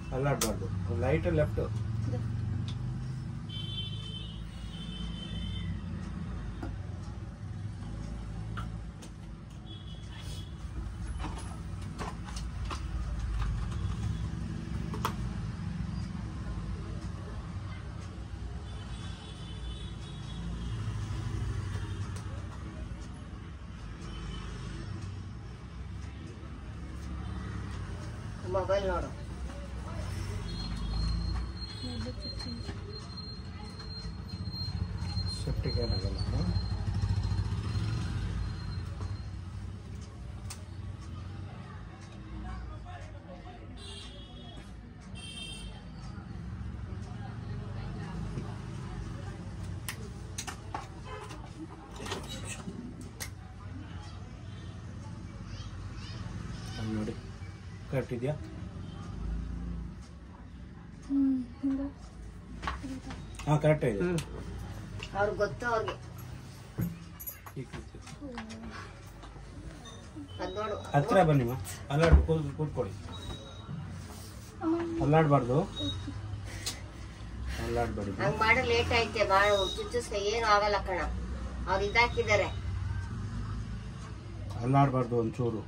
ಅಲ್ಲಾಡ್ಬಾರ್ದು light left mobile ನೋಡು septic ಏನಾಗಲ್ಲ ಅಲ್ಲಿ ನೋಡಿ ಕರೆಕ್ಟ್ ಇದೆಯಾ ಹಾಂ ಕರೆಕ್ಟ್ ಇದೆ ಅವ್ರಿಗೆ ಗೊತ್ತು ಅವ್ರಿಗೆ ಈ ರೀತಿ. ಅದ್ ನೋಡು ಹತ್ರ ಬನ್ನಿಮ್ಮ ಅಲ್ಲಾಡ್ ಕೂತ್ ಕೂತ್ಕೊಳ್ಳಿ ಅಲ್ಲಾಡ್ಬಾರ್ದು ಅಲ್ಲಾಡ್ಬೇಡಿ ಹಂಗ್ ಮಾಡಿ ಲೇಟ್ ಐತೆ ಬಾಳ ಚುಚ್ಚುಸ್ಕ ಏನು ಆಗಲ್ಲ ಕಣ ಅವ್ರು ಇದಾಕಿದ್ದಾರೆ ಅಲ್ಲಾಡ್ಬಾರ್ದು ಒಂಚೂರು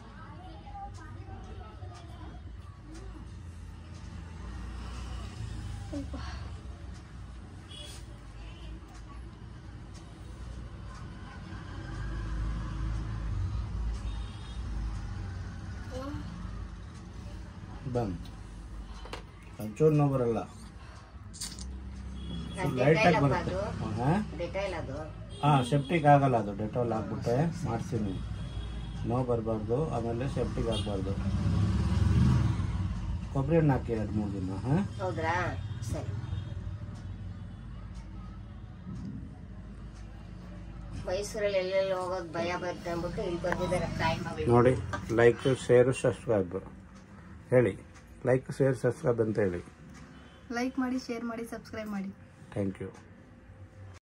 ಬಂದ್ ಒಂಚೂರು ನೋವು ಬರಲ್ಲ ಲೈಟಾಗಿ ಡೆಟೈಲ್ ಬರುತ್ತೆ ಅದು ಹಾಂ ಡೆಟೈಲ್ ಅದು ಹಾಂ ಸೆಪ್ಟಿಕ್ ಆಗಲ್ಲ ಅದು ಡೆಟಾಲ್ ಹಾಕ್ಬಿಟ್ಟೆ ಮಾಡ್ತೀನಿ ನೋವು ಬರಬಾರ್ದು ಆಮೇಲೆ ಸೆಪ್ಟಿಕ್ ಆಗಬಾರ್ದು ಕೊಬ್ಬರಿ ಹಣ್ಣು ಹಾಕಿ ಎರಡು ಮೂರು ದಿನ ಹಾಂ ಹೌದ್ರಾ ಸರಿ ಮೈಸೂರಲ್ಲಿ ಎಲ್ಲೆಲ್ಲಿ ಹೋಗೋದು ಭಯ ಬರುತ್ತೆ ಅಂದ್ಬಿಟ್ಟು ಇಲ್ಲಿ ಬಂದಿದ್ದಾರೆ ಕಾಯಿ ನೋಡಿ ಲೈಕ್ ಶೇರು ಸಬ್ಸ್ಕ್ರೈಬ್ ಹೇಳಿ ಲೈಕ್ ಶೇರ್ ಸಬ್ಸ್ಕ್ರೈಬ್ ಅಂತ ಹೇಳಿ ಲೈಕ್ ಮಾಡಿ ಶೇರ್ ಮಾಡಿ ಸಬ್ಸ್ಕ್ರೈಬ್ ಮಾಡಿ ಥ್ಯಾಂಕ್ ಯು